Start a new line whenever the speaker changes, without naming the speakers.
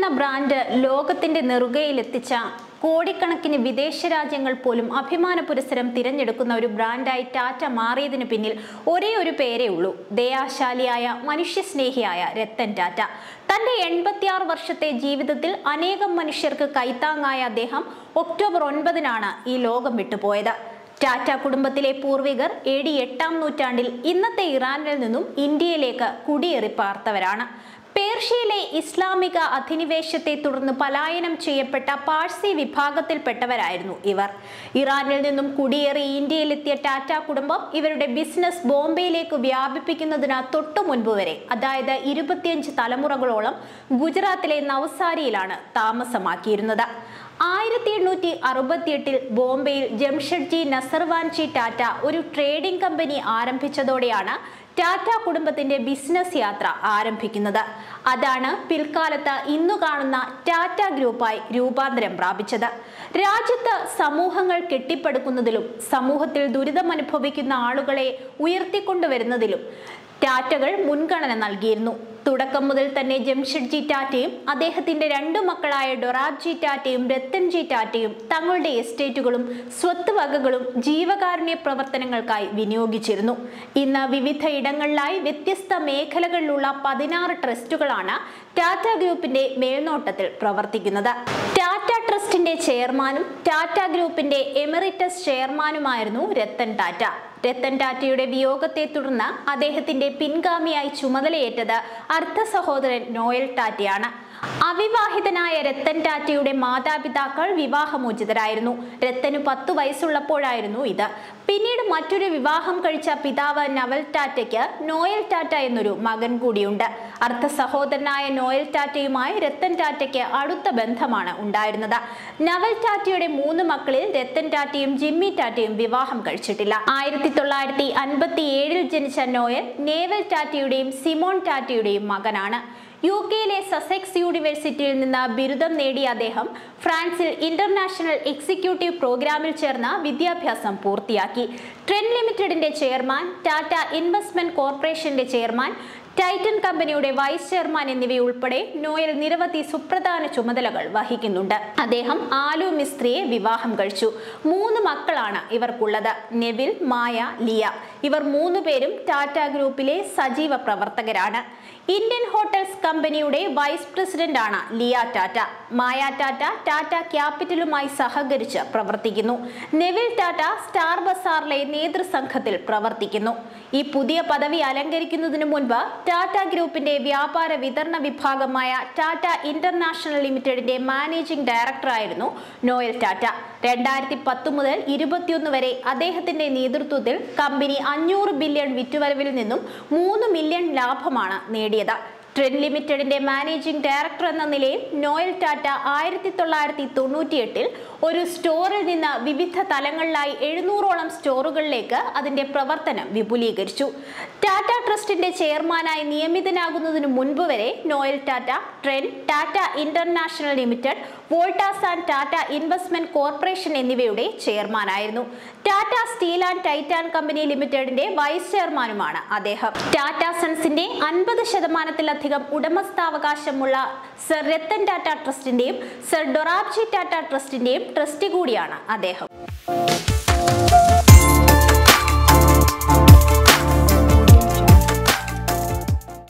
എന്ന ബ്രാൻഡ് ലോകത്തിന്റെ നെറുകയിലെത്തിച്ച കോടിക്കണക്കിന് വിദേശ രാജ്യങ്ങൾ പോലും അഭിമാന പുരസ്സരം തിരഞ്ഞെടുക്കുന്ന ഒരു ബ്രാൻഡായി ടാറ്റ മാറിയതിന് പിന്നിൽ ഒരേ ഒരു പേരേ ഉള്ളൂ ദയാശാലിയായ മനുഷ്യസ്നേഹിയായ രത്തൻ ടാറ്റ തന്റെ എൺപത്തിയാറ് വർഷത്തെ ജീവിതത്തിൽ അനേകം മനുഷ്യർക്ക് കൈത്താങ്ങായ അദ്ദേഹം ഒക്ടോബർ ഒൻപതിനാണ് ഈ ലോകം വിട്ടുപോയത് ടാറ്റ കുടുംബത്തിലെ പൂർവികർ എ ഡി എട്ടാം നൂറ്റാണ്ടിൽ ഇന്നത്തെ ഇറാനിൽ നിന്നും ഇന്ത്യയിലേക്ക് കുടിയേറി പാർത്തവരാണ് പേർഷ്യയിലെ ഇസ്ലാമിക അധിനിവേശത്തെ തുടർന്ന് പലായനം ചെയ്യപ്പെട്ട പാഴ്സി വിഭാഗത്തിൽപ്പെട്ടവരായിരുന്നു ഇവർ ഇറാനിൽ നിന്നും കുടിയേറി ഇന്ത്യയിലെത്തിയ ടാറ്റ കുടുംബം ഇവരുടെ ബിസിനസ് ബോംബെയിലേക്ക് വ്യാപിപ്പിക്കുന്നതിന് തൊട്ടു മുൻപ് വരെ അതായത് ഇരുപത്തിയഞ്ച് തലമുറകളോളം ഗുജറാത്തിലെ നവസാരിയിലാണ് താമസമാക്കിയിരുന്നത് ആയിരത്തി എണ്ണൂറ്റി അറുപത്തിയെട്ടിൽ ബോംബെയിൽ ജംഷഡ്ജി നസർവാൻജി ടാറ്റ ഒരു ട്രേഡിംഗ് കമ്പനി ആരംഭിച്ചതോടെയാണ് ടാറ്റ കുടുംബത്തിന്റെ ബിസിനസ് യാത്ര ആരംഭിക്കുന്നത് അതാണ് പിൽക്കാലത്ത് ഇന്നു കാണുന്ന ടാറ്റ ഗ്രൂപ്പായി രൂപാന്തരം പ്രാപിച്ചത് രാജ്യത്ത് സമൂഹങ്ങൾ കെട്ടിപ്പടുക്കുന്നതിലും സമൂഹത്തിൽ ദുരിതമനുഭവിക്കുന്ന ആളുകളെ ഉയർത്തിക്കൊണ്ടുവരുന്നതിലും ടാറ്റകൾ മുൻഗണന നൽകിയിരുന്നു തുടക്കം മുതൽ തന്നെ ജംഷഡ്ജി ടാറ്റയും അദ്ദേഹത്തിന്റെ രണ്ടു മക്കളായ ഡൊറാബ്ജി ടാറ്റയും രത്തൻജി ടാറ്റയും തങ്ങളുടെ എസ്റ്റേറ്റുകളും സ്വത്ത് വകകളും ജീവകാരുണ്യ പ്രവർത്തനങ്ങൾക്കായി വിനിയോഗിച്ചിരുന്നു ഇന്ന് വിവിധ ഇടങ്ങളിലായി വ്യത്യസ്ത മേഖലകളിലുള്ള പതിനാറ് ട്രസ്റ്റുകളാണ് ടാറ്റ ഗ്രൂപ്പിന്റെ മേൽനോട്ടത്തിൽ പ്രവർത്തിക്കുന്നത് ടാറ്റ ട്രസ്റ്റിന്റെ ചെയർമാനും ടാറ്റ ഗ്രൂപ്പിന്റെ എമിറിറ്റസ് ചെയർമാനുമായിരുന്നു രത്തൻ ടാറ്റ രത്തൻ ടാറ്റയുടെ വിയോഗത്തെ തുടർന്ന് അദ്ദേഹത്തിന്റെ പിൻഗാമിയായി ചുമതലയേറ്റത് അർദ്ധ സഹോദരൻ നോയൽ ടാറ്റയാണ് അവിവാഹിതനായ രത്തൻ ടാറ്റയുടെ മാതാപിതാക്കൾ വിവാഹമോചിതരായിരുന്നു രത്തന് പത്തു വയസ്സുള്ളപ്പോഴായിരുന്നു ഇത് പിന്നീട് മറ്റൊരു വിവാഹം കഴിച്ച പിതാവ് നവൽ ടാറ്റയ്ക്ക് നോയൽ ടാറ്റ എന്നൊരു മകൻ കൂടിയുണ്ട് അർദ്ധ സഹോദരനായ നോയൽ ടാറ്റയുമായി രത്തൻ ടാറ്റയ്ക്ക് അടുത്ത ബന്ധമാണ് ഉണ്ടായിരുന്നത് നവൽ ടാറ്റയുടെ മൂന്ന് മക്കളിൽ രത്തൻ ടാറ്റയും ജിമ്മി ടാറ്റയും വിവാഹം കഴിച്ചിട്ടില്ല ആയിരത്തി തൊള്ളായിരത്തി അൻപത്തി ഏഴിൽ ജനിച്ച നോയൽ നേവൽ ടാറ്റയുടെയും സിമോൺ ടാറ്റയുടെയും മകനാണ് യു കെയിലെ സസെക്സ് യൂണിവേഴ്സിറ്റിയിൽ നിന്ന് ബിരുദം നേടിയ അദ്ദേഹം ഫ്രാൻസിൽ ഇന്റർനാഷണൽ എക്സിക്യൂട്ടീവ് പ്രോഗ്രാമിൽ ചേർന്ന വിദ്യാഭ്യാസം പൂർത്തിയാക്കി ട്രെൻ ലിമിറ്റഡിന്റെ ചെയർമാൻ ടാറ്റ ഇൻവെസ്റ്റ്മെന്റ് കോർപ്പറേഷന്റെ ചെയർമാൻ ടൈറ്റൻ കമ്പനിയുടെ വൈസ് ചെയർമാൻ എന്നിവയുൾപ്പെടെ നോയൽ നിരവധി സുപ്രധാന ചുമതലകൾ വഹിക്കുന്നുണ്ട് അദ്ദേഹം ആലു മിസ്ത്രിയെ വിവാഹം കഴിച്ചു മൂന്ന് മക്കളാണ് ഇവർക്കുള്ളത് നെവിൽ മായ ലിയ ഇവർ മൂന്ന് പേരും ടാറ്റ ഗ്രൂപ്പിലെ സജീവ പ്രവർത്തകരാണ് ഇന്ത്യൻ ഹോട്ടൽസ് കമ്പനിയുടെ വൈസ് പ്രസിഡന്റ് ആണ് ലിയ ടാറ്റ മായ ടാറ്റ ടാറ്റ ക്യാപിറ്റലുമായി സഹകരിച്ച് പ്രവർത്തിക്കുന്നു നെവിൽ ടാറ്റ സ്റ്റാർ ബസാറിലെ നേതൃസംഘത്തിൽ പ്രവർത്തിക്കുന്നു ഈ പുതിയ പദവി അലങ്കരിക്കുന്നതിന് മുൻപ് ടാറ്റ ഗ്രൂപ്പിന്റെ വ്യാപാര വിതരണ വിഭാഗമായ ടാറ്റ ഇന്റർനാഷണൽ ലിമിറ്റഡിന്റെ മാനേജിംഗ് ഡയറക്ടറായിരുന്നു നോയൽ ടാറ്റ രണ്ടായിരത്തി പത്ത് മുതൽ ഇരുപത്തിയൊന്ന് വരെ അദ്ദേഹത്തിന്റെ നേതൃത്വത്തിൽ കമ്പനി അഞ്ഞൂറ് ബില്യൺ വിറ്റുവരവിൽ നിന്നും മൂന്ന് മില്യൺ ലാഭമാണ് നേടിയത് ട്രെൻ ലിമിറ്റഡിന്റെ മാനേജിംഗ് ഡയറക്ടർ എന്ന നിലയിൽ നോയൽ ടാറ്റ ആയിരത്തി തൊള്ളായിരത്തി തൊണ്ണൂറ്റിയെട്ടിൽ ഒരു സ്റ്റോറിൽ നിന്ന് വിവിധ തലങ്ങളിലായി എഴുന്നൂറോളം സ്റ്റോറുകളിലേക്ക് അതിന്റെ പ്രവർത്തനം വിപുലീകരിച്ചു ടാറ്റ ട്രസ്റ്റിന്റെ ചെയർമാനായി നിയമിതനാകുന്നതിന് മുൻപ് വരെ Noel Tata Trent Tata international limited Voltas and Tata investment corporation എന്നിവയുടെ ചെയർമാനായിരുന്നു Tata steel and Titan company ലിമിറ്റഡിന്റെ വൈസ് ചെയർമാനുമാണ് അദ്ദേഹം ടാറ്റ സൺസിന്റെ അൻപത് ശതമാനത്തിലധികം ഉടമസ്ഥാവകാശമുള്ള സർ രത്തൻ ടാറ്റ ട്രസ്റ്റിന്റെയും സർ ഡൊറാബ്ജി ടാറ്റ ട്രസ്റ്റിന്റെയും ട്രസ്റ്റി കൂടിയാണ് അദ്ദേഹം